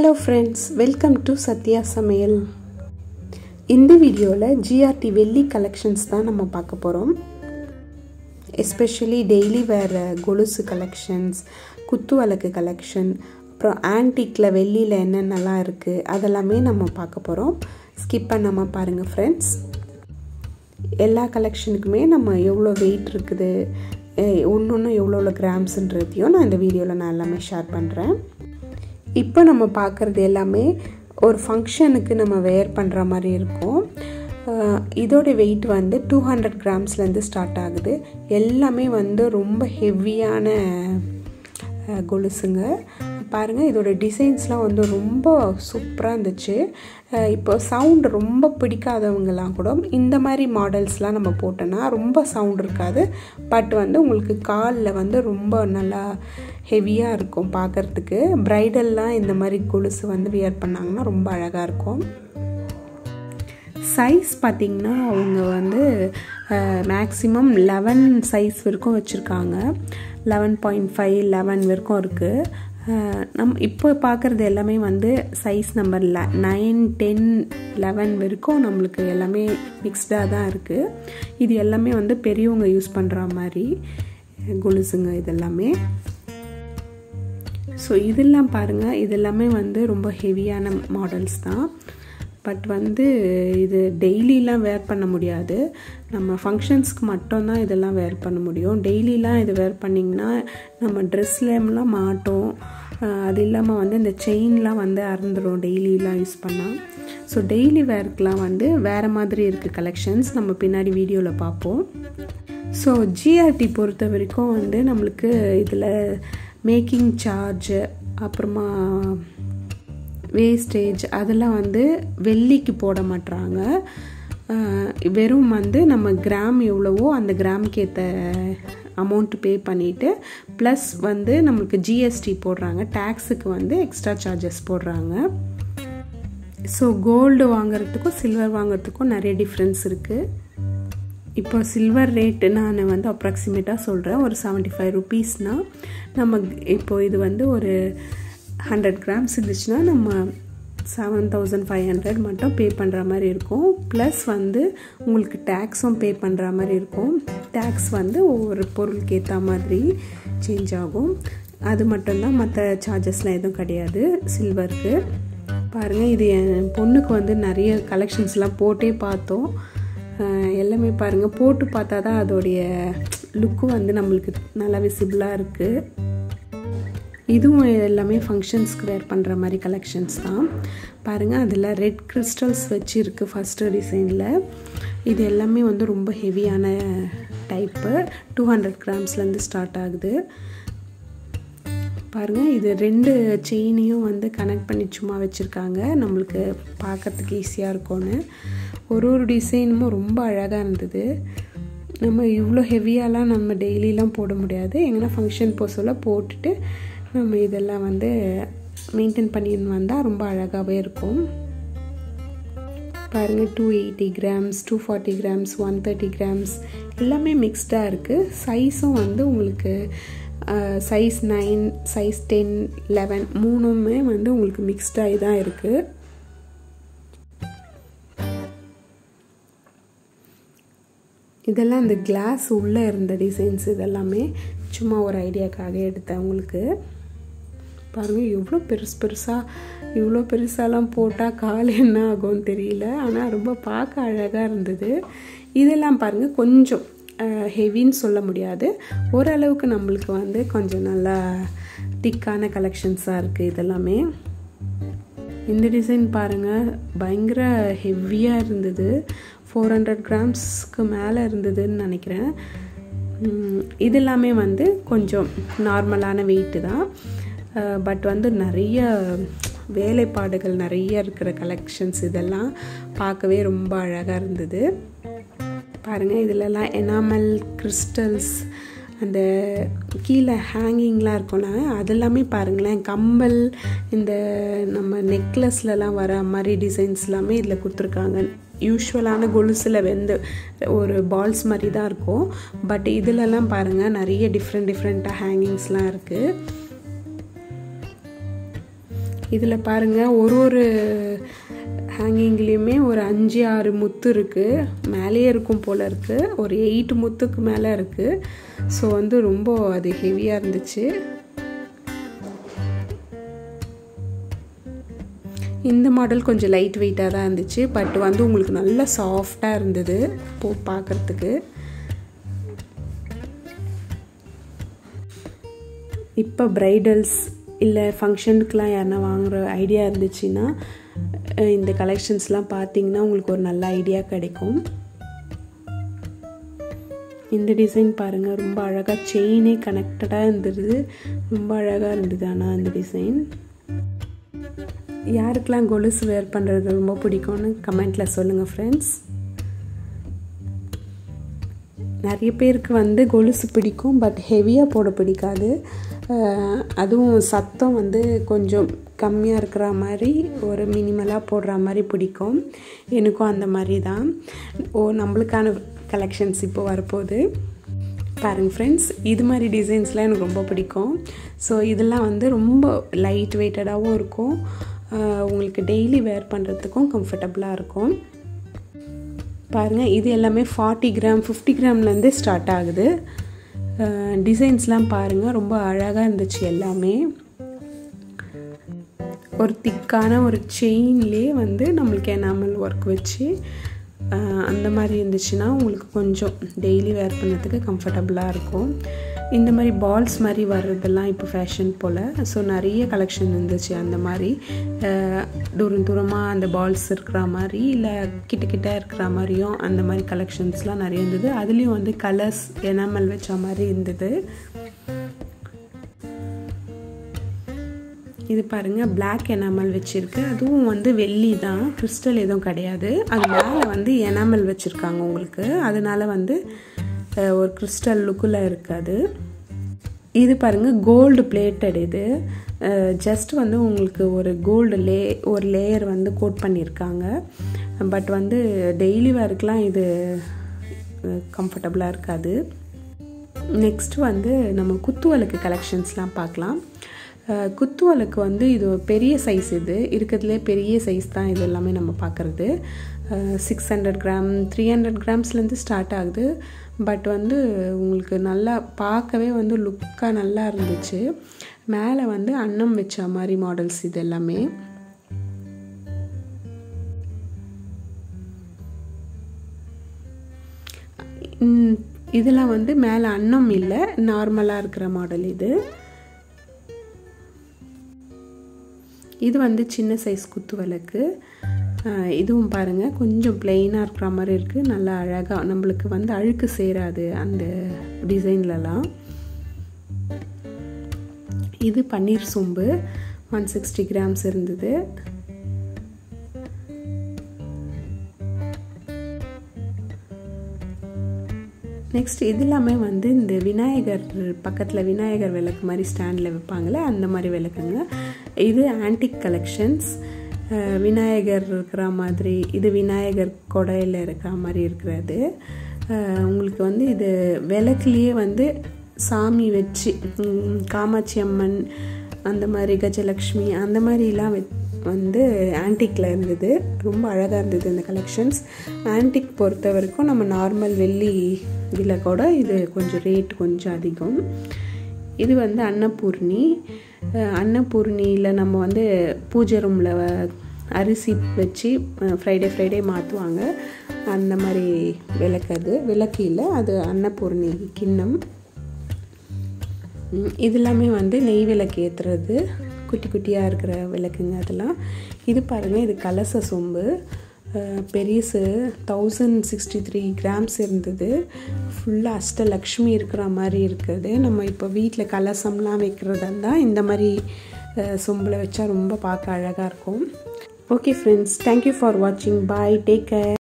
hello friends welcome to Sathya சமையல் இந்த வீடியோவில் ஜிஆர்டி வெள்ளி கலெக்ஷன்ஸ் தான் நம்ம பார்க்க போகிறோம் எஸ்பெஷலி டெய்லி வேர் கொலுசு கலெக்ஷன்ஸ் குத்து விளக்கு கலெக்ஷன் அப்புறம் ஆன்டிக்கில் வெள்ளியில் என்னென்னலாம் இருக்குது அதெல்லாமே நம்ம பார்க்க போகிறோம் ஸ்கிப் பண்ணாமல் பாருங்கள் ஃப்ரெண்ட்ஸ் எல்லா கலெக்ஷனுக்குமே நம்ம எவ்வளோ வெயிட் இருக்குது ஒன்று ஒன்று எவ்வளோ எவ்வளோ கிராம்ஸுன்றதையும் நான் இந்த வீடியோவில் நான் எல்லாமே ஷேர் பண்ணுறேன் இப்போ நம்ம பார்க்குறது எல்லாமே ஒரு ஃபங்க்ஷனுக்கு நம்ம வேர் பண்ணுற மாதிரி இருக்கும் இதோட வெயிட் வந்து டூ ஹண்ட்ரட் கிராம்ஸ்லேருந்து ஸ்டார்ட் ஆகுது எல்லாமே வந்து ரொம்ப ஹெவியான கொலுசுங்க பாருங்கள் இதோட டிசைன்ஸ்லாம் வந்து ரொம்ப சூப்பராக இருந்துச்சு இப்போ சவுண்ட் ரொம்ப பிடிக்காதவங்கலாம் கூட இந்த மாதிரி மாடல்ஸ்லாம் நம்ம போட்டோன்னா ரொம்ப சவுண்ட் இருக்காது பட் வந்து உங்களுக்கு காலில் வந்து ரொம்ப நல்லா ஹெவியாக இருக்கும் பார்க்குறதுக்கு ப்ரைடல்லாம் இந்த மாதிரி கொலுசு வந்து வியர் பண்ணாங்கன்னா ரொம்ப அழகாக இருக்கும் சைஸ் பார்த்திங்கன்னா அவங்க வந்து மேக்ஸிமம் லெவன் சைஸ் வரைக்கும் வச்சுருக்காங்க லெவன் பாயிண்ட் ஃபைவ் லெவன் வரைக்கும் இருக்குது நம் இப்போ பார்க்குறது எல்லாமே வந்து சைஸ் நம்பர் ல நைன் டென் லெவன் வரைக்கும் நம்மளுக்கு எல்லாமே மிக்ஸ்டாக தான் இருக்குது இது எல்லாமே வந்து பெரியவங்க யூஸ் பண்ணுற மாதிரி கொலுசுங்க இதெல்லாமே ஸோ இதெல்லாம் பாருங்கள் இதெல்லாமே வந்து ரொம்ப ஹெவியான மாடல்ஸ் தான் பட் வந்து இது டெய்லிலாம் வேர் பண்ண முடியாது நம்ம ஃபங்க்ஷன்ஸ்க்கு மட்டும்தான் இதெல்லாம் வேர் பண்ண முடியும் டெய்லிலாம் இது வேர் பண்ணிங்கன்னா நம்ம ட்ரெஸ்லேம்லாம் மாட்டோம் அது இல்லாமல் வந்து இந்த செயின்லாம் வந்து அறந்துடும் டெய்லிலாம் யூஸ் பண்ணால் ஸோ டெய்லி வேர்க்கெலாம் வந்து வேறு மாதிரி இருக்குது கலெக்ஷன்ஸ் நம்ம பின்னாடி வீடியோவில் பார்ப்போம் ஸோ ஜிஆர்டி பொறுத்த வரைக்கும் வந்து நம்மளுக்கு இதில் மேக்கிங் சார்ஜ் அப்புறமா வேஸ்டேஜ் அதெல்லாம் வந்து வெள்ளிக்கு போட மாட்டுறாங்க வெறும் வந்து நம்ம கிராம் எவ்வளவோ அந்த கிராமுக்கு ஏற்ற அமௌண்ட் பே பண்ணிவிட்டு ப்ளஸ் வந்து நம்மளுக்கு ஜிஎஸ்டி போடுறாங்க டேக்ஸுக்கு வந்து எக்ஸ்ட்ரா சார்ஜஸ் போடுறாங்க ஸோ கோல்டு வாங்குறதுக்கும் சில்வர் வாங்குறதுக்கும் நிறைய டிஃப்ரென்ஸ் இருக்குது இப்போ சில்வர் ரேட்டு நான் வந்து அப்ராக்சிமேட்டாக சொல்கிறேன் ஒரு செவன்ட்டி ஃபைவ் ருபீஸ்னால் நம்ம இப்போ இது வந்து ஒரு ஹண்ட்ரட் கிராம்ஸ் இருந்துச்சுன்னா நம்ம செவன் தௌசண்ட் ஃபைவ் ஹண்ட்ரட் மட்டும் பே பண்ணுற மாதிரி இருக்கும் ப்ளஸ் வந்து உங்களுக்கு டேக்ஸும் பே பண்ணுற மாதிரி இருக்கும் டேக்ஸ் வந்து ஒவ்வொரு பொருளுக்கு ஏற்ற மாதிரி சேஞ்ச் ஆகும் அது மட்டும்தான் மற்ற சார்ஜஸ்லாம் எதுவும் கிடையாது சில்வருக்கு பாருங்கள் இது என் பொண்ணுக்கு வந்து நிறைய கலெக்ஷன்ஸ்லாம் போட்டே பார்த்தோம் எல்லாமே பாருங்கள் போட்டு பார்த்தா தான் அதோடைய லுக்கு வந்து நம்மளுக்கு நல்லா விசிபிளாக இருக்குது இதுவும் எல்லாமே ஃபங்க்ஷன்ஸ்க்கு வேர் பண்ணுற மாதிரி கலெக்ஷன்ஸ் தான் பாருங்கள் அதில் ரெட் கிறிஸ்டல்ஸ் வச்சு இருக்குது ஃபஸ்ட்டு டிசைனில் இது எல்லாமே வந்து ரொம்ப ஹெவியான டைப்பு டூ ஹண்ட்ரட் கிராம்ஸ்லேருந்து ஸ்டார்ட் ஆகுது பாருங்கள் இது ரெண்டு செயினையும் வந்து கனெக்ட் பண்ணி சும்மா வச்சுருக்காங்க நம்மளுக்கு பார்க்குறதுக்கு ஈஸியாக இருக்கும்னு ஒரு ஒரு டிசைனும் ரொம்ப அழகாக இருந்தது நம்ம இவ்வளோ ஹெவியாலாம் நம்ம டெய்லிலாம் போட முடியாது எங்கன்னா ஃபங்க்ஷன் போக சொல்ல போட்டுட்டு நம்ம இதெல்லாம் வந்து மெயின்டைன் பண்ணின்னு வந்தால் ரொம்ப அழகாகவே இருக்கும் பாருங்கள் two eighty grams two forty grams one thirty grams எல்லாமே மிக்ஸ்டாக இருக்குது சைஸும் வந்து உங்களுக்கு size nine size ten eleven மூணுமே வந்து உங்களுக்கு மிக்ஸ்டாகி தான் இருக்குது இதெல்லாம் இந்த கிளாஸ் உள்ளே இருந்த டிசைன்ஸ் இதெல்லாமே சும்மா ஒரு ஐடியாக்காக எடுத்தேன் உங்களுக்கு பாருங்கள் எவ்வளோ பெருசு பெருசாக இவ்வளோ பெருசாலாம் போட்டால் கால் என்ன ஆகும்னு தெரியல ஆனால் ரொம்ப பார்க்க அழகாக இருந்தது இதெல்லாம் பாருங்கள் கொஞ்சம் ஹெவின்னு சொல்ல முடியாது ஓரளவுக்கு நம்மளுக்கு வந்து கொஞ்சம் நல்லா திக்கான கலெக்ஷன்ஸாக இருக்குது இதெல்லாமே இந்த டிசைன் பாருங்கள் பயங்கர ஹெவியாக இருந்தது ஃபோர் ஹண்ட்ரட் கிராம்ஸ்க்கு மேலே இருந்ததுன்னு நினைக்கிறேன் இது எல்லாமே வந்து கொஞ்சம் நார்மலான வெயிட்டு தான் பட் வந்து நிறைய வேலைப்பாடுகள் நிறைய இருக்கிற கலெக்ஷன்ஸ் இதெல்லாம் பார்க்கவே ரொம்ப அழகாக இருந்தது பாருங்கள் இதிலலாம் எனாமல் கிறிஸ்டல்ஸ் அந்த கீழே ஹேங்கிங்லாம் இருக்கும்ல அதெல்லாமே பாருங்களேன் கம்பல் இந்த நம்ம நெக்லஸ்லலாம் வர மாதிரி டிசைன்ஸ் எல்லாமே இதில் கொடுத்துருக்காங்க யூஸ்வலான கொலுசில் வந்து ஒரு பால்ஸ் மாதிரி தான் இருக்கும் பட் இதிலலாம் பாருங்கள் நிறைய டிஃப்ரெண்ட் டிஃப்ரெண்ட்டாக ஹேங்கிங்ஸ்லாம் இருக்குது இதில் பாருங்கள் ஒரு ஒரு ஹேங்கிங்லேயுமே ஒரு அஞ்சு ஆறு முத்து இருக்குது மேலேயே இருக்கும் போல் இருக்குது ஒரு எயிட் முத்துக்கு மேலே இருக்குது ஸோ வந்து ரொம்ப அது ஹெவியாக இருந்துச்சு இந்த மாடல் கொஞ்சம் லைட் வெயிட்டாக தான் இருந்துச்சு பட் வந்து உங்களுக்கு நல்ல சாஃப்டாக இருந்தது போ பார்க்குறதுக்கு இப்போ ப்ரைடல்ஸ் இல்லை ஃபங்க்ஷனுக்கெலாம் யாருன்னா வாங்குகிற ஐடியா இருந்துச்சுன்னா இந்த கலெக்ஷன்ஸ்லாம் பார்த்தீங்கன்னா உங்களுக்கு ஒரு நல்ல ஐடியா கிடைக்கும் இந்த டிசைன் பாருங்கள் ரொம்ப அழகாக செயினே கனெக்டடாக இருந்தது ரொம்ப அழகாக இருந்தது ஆனால் இந்த டிசைன் யாருக்கெல்லாம் கொலுசு வேர் பண்ணுறது ரொம்ப பிடிக்கும்னு கமெண்ட்டில் சொல்லுங்கள் ஃப்ரெண்ட்ஸ் நிறைய பேருக்கு வந்து கொலுசு பிடிக்கும் பட் ஹெவியாக போட பிடிக்காது அதுவும் சத்தம் வந்து கொஞ்சம் கம்மியாக இருக்கிற மாதிரி ஒரு மினிமலாக போடுற மாதிரி பிடிக்கும் எனக்கும் அந்த மாதிரி தான் ஓ நம்மளுக்கான கலெக்ஷன்ஸ் இப்போ வரப்போகுது பாருங்கள் ஃப்ரெண்ட்ஸ் இது மாதிரி டிசைன்ஸ்லாம் எனக்கு ரொம்ப பிடிக்கும் ஸோ இதெல்லாம் வந்து ரொம்ப லைட் வெயிட்டடாகவும் இருக்கும் உங்களுக்கு டெய்லி வேர் பண்ணுறதுக்கும் கம்ஃபர்டபுளாக இருக்கும் பாருங்கள் இது எல்லாமே ஃபார்ட்டி கிராம் ஃபிஃப்டி கிராம்லேருந்தே ஸ்டார்ட் ஆகுது டிசைன்ஸ்லாம் பாருங்கள் ரொம்ப அழகாக இருந்துச்சு எல்லாமே ஒரு திக்கான ஒரு செயின்லேயே வந்து நம்மளுக்கு எனாமல் ஒர்க் வச்சு அந்த மாதிரி இருந்துச்சுன்னா உங்களுக்கு கொஞ்சம் டெய்லி வேர் பண்ணுறதுக்கு கம்ஃபர்டபுளாக இருக்கும் இந்த மாதிரி பால்ஸ் மாதிரி வர்றதெல்லாம் இப்போ ஃபேஷன் போல் ஸோ நிறைய கலெக்ஷன் இருந்துச்சு அந்த மாதிரி தூரம் தூரமாக அந்த பால்ஸ் இருக்கிற மாதிரி இல்லை கிட்ட கிட்ட இருக்கிற மாதிரியும் அந்த மாதிரி கலெக்ஷன்ஸ்லாம் நிறைய இருந்தது அதுலேயும் வந்து கலர்ஸ் எனாமல் வச்ச மாதிரி இருந்தது இது பாருங்கள் பிளாக் எனாமல் வச்சுருக்கு அதுவும் வந்து வெள்ளி தான் கிறிஸ்டல் எதுவும் கிடையாது அது மேலே வந்து எனாமல் வச்சுருக்காங்க உங்களுக்கு அதனால வந்து ஒரு கிறிஸ்டல் லுக்கில் இருக்காது இது பாருங்கள் கோல்டு பிளேட்டட் இது ஜஸ்ட் வந்து உங்களுக்கு ஒரு கோல்டு லே ஒரு லேயர் வந்து கோட் பண்ணியிருக்காங்க பட் வந்து டெய்லி வேர்க்கெலாம் இது கம்ஃபர்டபுளாக இருக்காது நெக்ஸ்ட் வந்து நம்ம குத்துவலுக்கு கலெக்ஷன்ஸ்லாம் பார்க்கலாம் குத்துவலுக்கு வந்து இது பெரிய சைஸ் இது இருக்கிறதுலே பெரிய சைஸ் தான் இது எல்லாமே நம்ம பார்க்குறது six hundred gram three hundred கிராம்ஸ்லேருந்து ஸ்டார்ட் ஆகுது பட் வந்து உங்களுக்கு நல்லா பார்க்கவே வந்து லுக்காக நல்லா இருந்துச்சு மேலே வந்து அன்னம் வச்ச மாதிரி மாடல்ஸ் இது எல்லாமே இதெல்லாம் வந்து மேலே அன்னம் இல்லை நார்மலாக இருக்கிற மாடல் இது இது வந்து சின்ன சைஸ் குத்து விளக்கு இதுவும் பாருங்கள் கொஞ்சம் பிளெயினாக இருக்கிற மாதிரி இருக்குது நல்லா அழகாக நம்மளுக்கு வந்து அழுக்கு சேராது அந்த டிசைன்லலாம் இது பன்னீர் சொம்பு ஒன் சிக்ஸ்டி கிராம்ஸ் இருந்தது நெக்ஸ்ட் இது எல்லாமே வந்து இந்த விநாயகர் பக்கத்தில் விநாயகர் விளக்கு மாதிரி ஸ்டாண்டில் வைப்பாங்களே அந்த மாதிரி விளக்குங்க இது ஆன்டிக் கலெக்ஷன்ஸ் விநாயகர் இருக்கிற மாதிரி இது விநாயகர் கொடையில் இருக்கிற மாதிரி இருக்கிறது உங்களுக்கு வந்து இது விளக்குலேயே வந்து சாமி வச்சு காமாட்சி அம்மன் அந்த மாதிரி கஜலக்ஷ்மி அந்த மாதிரிலாம் வந்து ஆன்டிக்கில் இருந்தது ரொம்ப அழகாக இருந்தது இந்த கலெக்ஷன்ஸ் ஆன்டிக் பொறுத்த வரைக்கும் நம்ம நார்மல் வெள்ளி இதில் கூட இது கொஞ்சம் ரேட் கொஞ்சம் அதிகம் இது வந்து அன்னபூர்ணி அன்னபூர்ணியில் நம்ம வந்து பூஜை ரூமில் அரிசி வச்சு ஃப்ரைடே ஃப்ரைடே மாற்றுவாங்க அந்த மாதிரி விளக்கு அது விளக்கு இல்லை அது அன்னபூர்ணி கிண்ணம் இது எல்லாமே வந்து நெய் விளக்கு ஏற்றுறது குட்டி குட்டியாக இருக்கிற விளக்குங்க அதெல்லாம் இது பாருங்கள் இது கலச சொம்பு பெரியசு தௌசண்ட் சிக்ஸ்டி த்ரீ கிராம்ஸ் இருந்தது ஃபுல்லாக அஷ்டலக்ஷ்மி இருக்கிற மாதிரி இருக்குது நம்ம இப்போ வீட்டில் கலசம்லாம் வைக்கிறதா இருந்தால் இந்த மாதிரி சொம்பில் வச்சா ரொம்ப பார்க்க அழகாக இருக்கும் ஓகே ஃப்ரெண்ட்ஸ் தேங்க்யூ ஃபார் வாட்சிங் பாய் டேக் கேர்